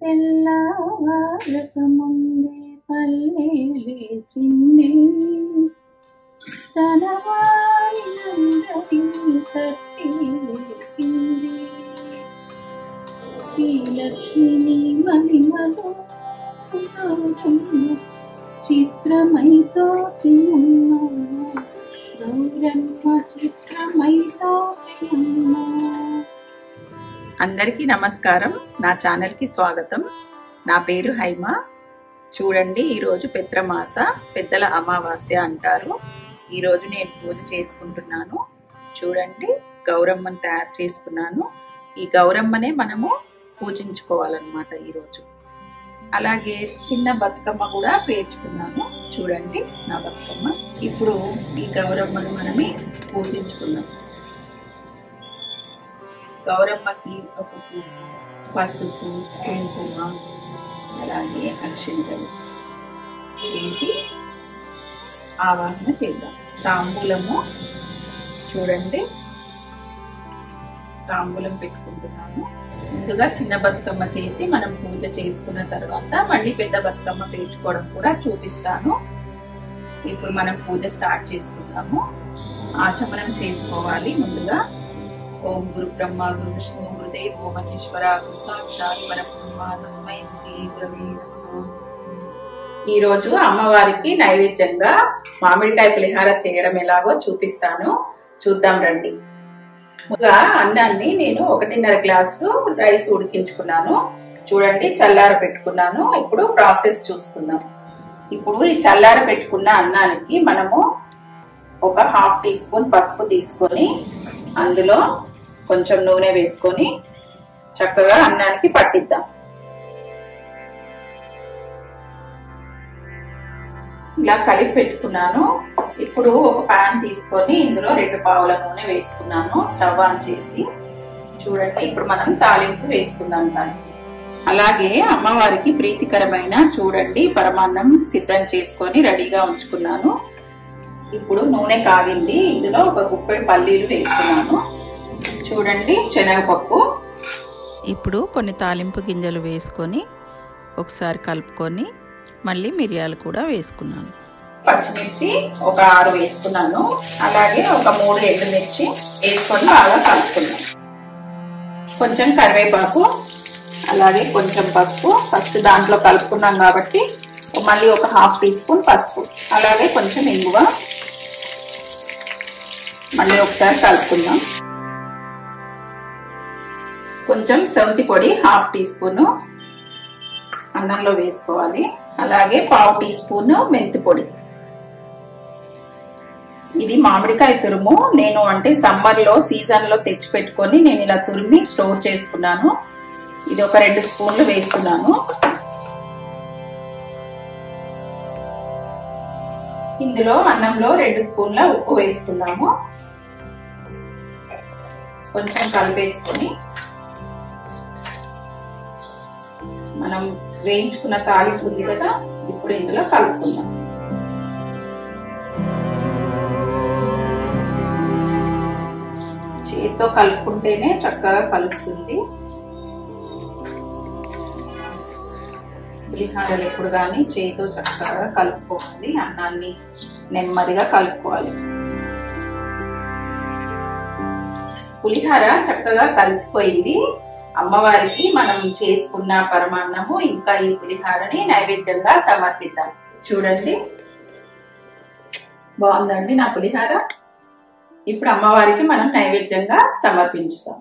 తెల్లవారక ముందే పల్లె లేచింది తన వారినందరినీ తట్టి లేపింది శ్రీలక్ష్మిని మహిమలో గౌరమ్మ చిత్రమైతో చిన్న గౌరమ్మ చిత్రమైతో చిన్న అందరికీ నమస్కారం నా ఛానల్కి స్వాగతం నా పేరు హైమ చూడండి ఈరోజు పెత్రమాస పెద్దల అమావాస్య అంటారు ఈరోజు నేను పూజ చేసుకుంటున్నాను చూడండి గౌరమ్మని తయారు చేసుకున్నాను ఈ గౌరమ్మనే మనము పూజించుకోవాలన్నమాట ఈరోజు అలాగే చిన్న బతుకమ్మ కూడా పేర్చుకున్నాను చూడండి నా బతుకమ్మ ఇప్పుడు ఈ గౌరమ్మను మనమే పూజించుకున్నాం గౌరమ్మకి ఒక పువ్వు, పసుపు కుంకుమ అలాగే అక్షింతలు వేసి ఆవాహన చేద్దాం తాంబూలము చూడండి తాంబూలం పెట్టుకుంటున్నాము ముందుగా చిన్న బతుకమ్మ చేసి మనం పూజ చేసుకున్న తర్వాత మళ్ళీ పెద్ద బతుకమ్మ పేర్చుకోవడం కూడా చూపిస్తాను ఇప్పుడు మనం పూజ స్టార్ట్ చేసుకుందాము ఆచమనం చేసుకోవాలి ముందుగా ఓం గురు బ్రహ్మ గురు విష్ణు గురుదేవ్ ఓ మహేశ్వర గురు సాక్షాత్ పరబ్రహ్మ తస్మై శ్రీ గురవే నమః. ఈ రోజు అమ్మవారికి నైవేద్యంగా మామిడికాయ పులిహార చేయడం ఎలాగో చూపిస్తాను చూద్దాం రండి ముందుగా అన్నాన్ని నేను ఒకటిన్నర గ్లాసులు రైస్ ఉడికించుకున్నాను చూడండి చల్లార పెట్టుకున్నాను ఇప్పుడు ప్రాసెస్ చూసుకుందాం ఇప్పుడు ఈ చల్లార పెట్టుకున్న అన్నానికి మనము ఒక హాఫ్ టీ స్పూన్ పసుపు తీసుకొని అందులో కొంచెం నూనె వేసుకొని చక్కగా అన్నానికి పట్టిద్దాం ఇలా కలిపి పెట్టుకున్నాను ఇప్పుడు ఒక పాన్ తీసుకొని ఇందులో రెండు పావుల నూనె వేసుకున్నాను స్టవ్ ఆన్ చేసి చూడండి ఇప్పుడు మనం తాలింపు వేసుకుందాం దానికి అలాగే అమ్మవారికి ప్రీతికరమైన చూడండి పరమాన్నం సిద్ధం చేసుకొని రెడీగా ఉంచుకున్నాను ఇప్పుడు నూనె కాగింది ఇందులో ఒక గుప్పెడు పల్లీలు వేస్తున్నాను చూడండి శనగపప్పు ఇప్పుడు కొన్ని తాలింపు గింజలు వేసుకొని ఒకసారి కలుపుకొని మళ్ళీ మిరియాలు కూడా వేసుకున్నాను పచ్చిమిర్చి ఒక ఆరు వేసుకున్నాను అలాగే ఒక మూడు ఎండుమిర్చి వేసుకొని బాగా కలుపుకున్నాను కొంచెం కరివేపాకు అలాగే కొంచెం పసుపు ఫస్ట్ దాంట్లో కలుపుకున్నాం కాబట్టి మళ్ళీ ఒక హాఫ్ టీ స్పూన్ పసుపు అలాగే కొంచెం ఇంగువ మళ్ళీ ఒకసారి కలుపుకుందాం కొంచెం సొంటి పొడి హాఫ్ టీ స్పూన్ అన్నంలో వేసుకోవాలి అలాగే పావు టీ స్పూన్ మెంతి పొడి ఇది మామిడికాయ తురుము నేను అంటే సమ్మర్ లో సీజన్ లో తెచ్చి పెట్టుకొని నేను ఇలా తురిమి స్టోర్ చేసుకున్నాను ఇది ఒక రెండు స్పూన్లు వేస్తున్నాను ఇందులో అన్నంలో రెండు స్పూన్ల ఉప్పు వేసుకున్నాము కొంచెం కలిపేసుకొని మనం వేయించుకున్న తాలింపు ఉంది కదా ఇప్పుడు ఇందులో కలుపుకుందాం చేతితో కలుపుకుంటేనే చక్కగా కలుస్తుంది పులిహారలు ఎప్పుడు కానీ చేతితో చక్కగా కలుపుకోవాలి అన్నాన్ని నెమ్మదిగా కలుపుకోవాలి పులిహార చక్కగా కలిసిపోయింది అమ్మవారికి మనం చేసుకున్న పరమాన్నము ఇంకా ఈ పులిహారని నైవేద్యంగా సమర్పిద్దాం చూడండి బాగుందండి నా పులిహార ఇప్పుడు అమ్మవారికి మనం నైవేద్యంగా సమర్పించుతాం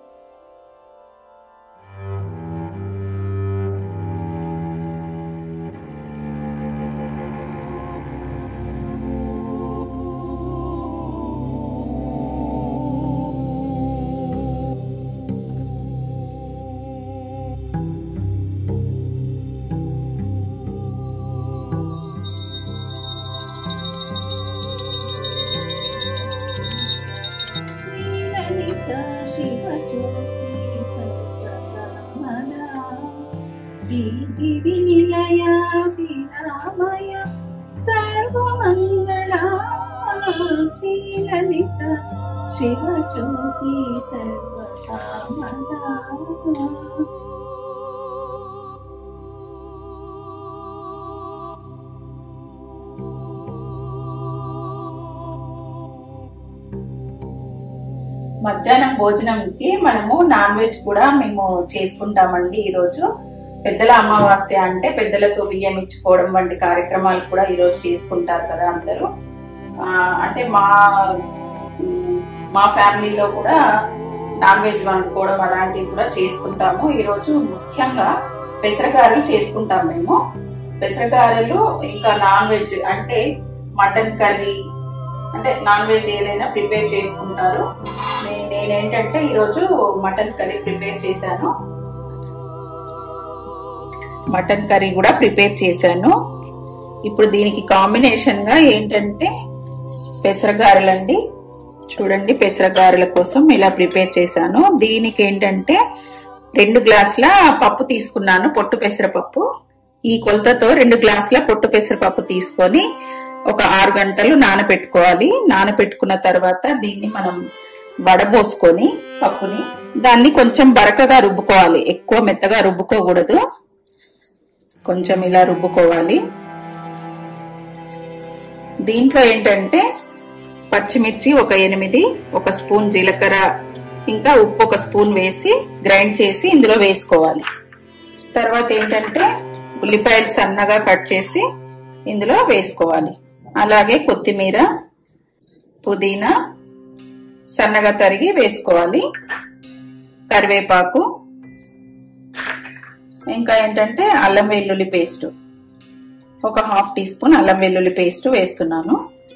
శ్రీలలిత శివజ్యోతి సత్యకామదా శ్రీగిరి నిలయ విరామయ సర్వమంగళా శ్రీలలిత శివజ్యోతి. శివజ్యోతి సర్వకామదా మధ్యాహ్నం భోజనంకి మనము నాన్ వెజ్ కూడా మేము చేసుకుంటామండి ఈరోజు పెద్దల అమావాస్య అంటే పెద్దలకు బియ్యం ఇచ్చుకోవడం వంటి కార్యక్రమాలు కూడా ఈరోజు చేసుకుంటారు కదా అందరూ ఆ, అంటే మా ఉమ్, మా ఫ్యామిలీలో కూడా నాన్ వెజ్ వండుకోవడం అలాంటివి కూడా చేసుకుంటాము ఈరోజు ముఖ్యంగా పెసరగారెలు చేసుకుంటాం మేము పెసరగారెలు ఇంకా నాన్ వెజ్ అంటే మటన్ కర్రీ అంటే నాన్ వెజ్ ఏదైనా ప్రిపేర్ చేసుకుంటారు నే- నేనేంటంటే ఈరోజు మటన్ కర్రీ ప్రిపేర్ చేశాను మటన్ కర్రీ కూడా ప్రిపేర్ చేశాను ఇప్పుడు దీనికి కాంబినేషన్ గా ఏంటంటే పెసరగారెలండి చూడండి పెసరగారెల కోసం ఇలా ప్రిపేర్ చేశాను దీనికి ఏంటంటే రెండు గ్లాసుల పప్పు తీసుకున్నాను పొట్టు పెసరపప్పు ఈ కొలతతో రెండు గ్లాసుల పొట్టు పెసరపప్పు తీసుకొని ఒక ఆరు గంటలు నానబెట్టుకోవాలి నానబెట్టుకున్న తర్వాత దీన్ని మనం వడబోసుకొని పప్పుని దాన్ని కొంచెం బరకగా రుబ్బుకోవాలి ఎక్కువ మెత్తగా రుబ్బుకోకూడదు కొంచెం ఇలా రుబ్బుకోవాలి దీంట్లో ఏంటంటే పచ్చిమిర్చి ఒక ఎనిమిది ఒక స్పూన్ జీలకర్ర ఇంకా ఉప్పు ఒక స్పూన్ వేసి గ్రైండ్ చేసి ఇందులో వేసుకోవాలి తర్వాత ఏంటంటే ఉల్లిపాయలు సన్నగా కట్ చేసి ఇందులో వేసుకోవాలి అలాగే కొత్తిమీర పుదీనా సన్నగా తరిగి వేసుకోవాలి కరివేపాకు ఇంకా ఏంటంటే అల్లం వెల్లుల్లి పేస్ట్ ఒక హాఫ్ టీ స్పూన్ అల్లం వెల్లుల్లి పేస్ట్ వేస్తున్నాను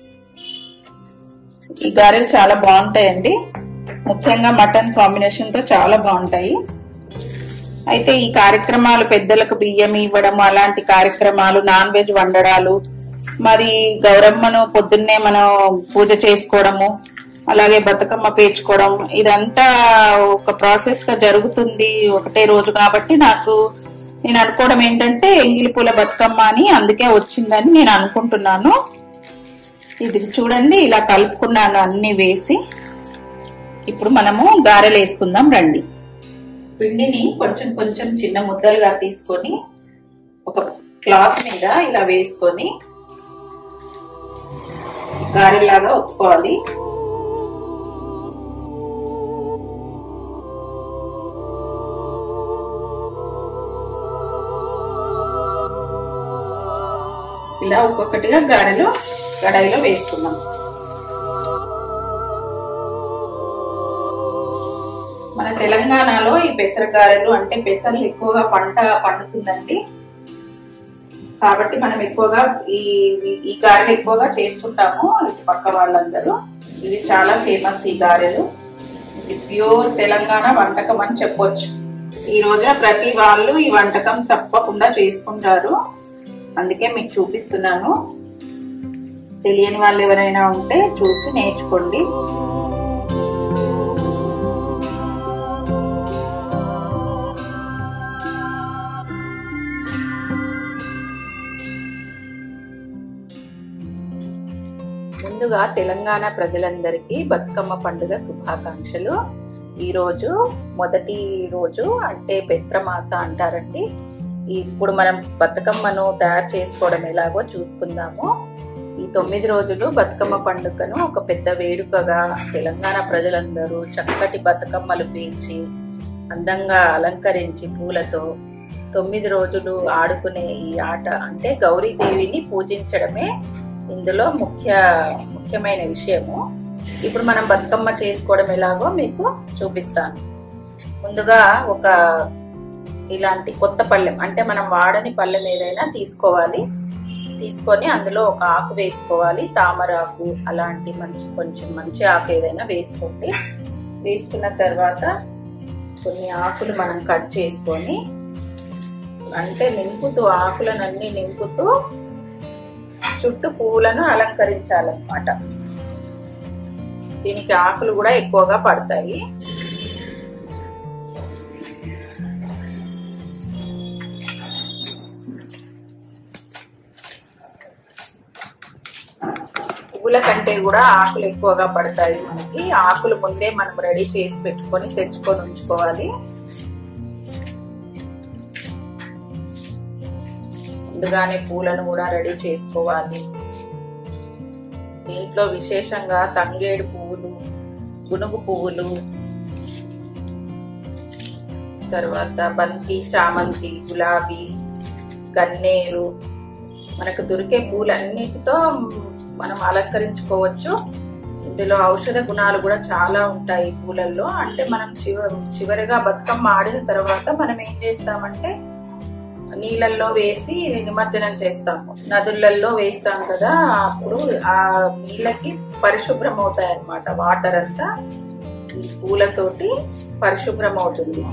ఈ గారెలు చాలా బాగుంటాయండి ముఖ్యంగా మటన్ కాంబినేషన్ తో చాలా బాగుంటాయి అయితే ఈ కార్యక్రమాలు పెద్దలకు బియ్యం ఇవ్వడం అలాంటి కార్యక్రమాలు నాన్ వెజ్ వండడాలు మరి గౌరమ్మను పొద్దున్నే మనం పూజ చేసుకోవడము అలాగే బతుకమ్మ పేర్చుకోవడం ఇదంతా ఒక ప్రాసెస్ గా జరుగుతుంది ఒకటే రోజు కాబట్టి నాకు నేను అనుకోవడం ఏంటంటే ఎంగిలి పూల బతుకమ్మ అని అందుకే వచ్చిందని నేను అనుకుంటున్నాను ఇది చూడండి ఇలా కలుపుకున్నాను అన్ని వేసి ఇప్పుడు మనము గారెలు వేసుకుందాం రండి పిండిని కొంచెం కొంచెం చిన్న ముద్దలుగా తీసుకొని ఒక క్లాత్ మీద ఇలా వేసుకొని గారెలాగా ఒత్తుకోవాలి ఇలా ఒక్కొక్కటిగా గారెలు కడాయిలో వేసుకుందాం మన తెలంగాణలో ఈ పెసర గారెలు అంటే పెసర్లు ఎక్కువగా పంట పండుతుందండి కాబట్టి మనం ఎక్కువగా ఈ ఈ గారెలు ఎక్కువగా చేసుకుంటాము ఇటు పక్క వాళ్ళందరూ ఇవి చాలా ఫేమస్ ఈ గారెలు ఇది ప్యూర్ తెలంగాణ వంటకం అని చెప్పొచ్చు ఈ రోజున ప్రతి వాళ్ళు ఈ వంటకం తప్పకుండా చేసుకుంటారు అందుకే మీకు చూపిస్తున్నాను తెలియని వాళ్ళు ఎవరైనా ఉంటే చూసి నేర్చుకోండి ముందుగా తెలంగాణ ప్రజలందరికీ బతుకమ్మ పండుగ శుభాకాంక్షలు ఈరోజు మొదటి రోజు అంటే పెత్రమాస అంటారండి ఇప్పుడు మనం బతుకమ్మను తయారు చేసుకోవడం ఎలాగో చూసుకుందాము ఈ తొమ్మిది రోజులు బతుకమ్మ పండుగను ఒక పెద్ద వేడుకగా తెలంగాణ ప్రజలందరూ చక్కటి బతుకమ్మలు పేర్చి అందంగా అలంకరించి పూలతో తొమ్మిది రోజులు ఆడుకునే ఈ ఆట అంటే గౌరీదేవిని పూజించడమే ఇందులో ముఖ్య ముఖ్యమైన విషయము ఇప్పుడు మనం బతుకమ్మ చేసుకోవడం ఎలాగో మీకు చూపిస్తాను ముందుగా ఒక ఇలాంటి కొత్త పళ్ళెం అంటే మనం వాడని పళ్ళెం ఏదైనా తీసుకోవాలి తీసుకొని అందులో ఒక ఆకు వేసుకోవాలి తామరాకు అలాంటి మంచి కొంచెం మంచి ఆకు ఏదైనా వేసుకోండి వేసుకున్న తర్వాత కొన్ని ఆకులు మనం కట్ చేసుకొని అంటే నింపుతూ ఆకులనన్నీ నింపుతూ చుట్టూ పువ్వులను అలంకరించాలన్నమాట దీనికి ఆకులు కూడా ఎక్కువగా పడతాయి పువ్వుల కంటే కూడా ఆకులు ఎక్కువగా పడతాయి మనకి ఆకులు ముందే మనం రెడీ చేసి పెట్టుకొని తెచ్చుకొని ఉంచుకోవాలి ముందుగానే పూలను కూడా రెడీ చేసుకోవాలి దీంట్లో విశేషంగా తంగేడు పువ్వులు గునుగు పువ్వులు తర్వాత బంతి చామంతి గులాబీ గన్నేరు మనకు దొరికే పూలన్నిటితో మనం అలంకరించుకోవచ్చు ఇందులో ఔషధ గుణాలు కూడా చాలా ఉంటాయి ఈ పూలల్లో అంటే మనం చివ చివరిగా బతుకమ్మ ఆడిన తర్వాత మనం ఏం చేస్తామంటే నీళ్ళల్లో వేసి నిమజ్జనం చేస్తాము నదులలో వేస్తాం కదా అప్పుడు ఆ నీళ్ళకి పరిశుభ్రం అవుతాయి అన్నమాట వాటర్ అంతా ఈ పూలతోటి పరిశుభ్రం అవుతుంది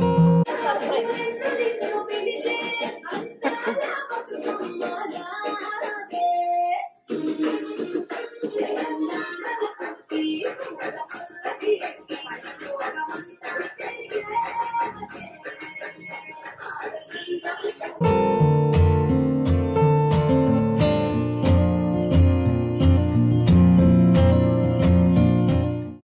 పిలిచే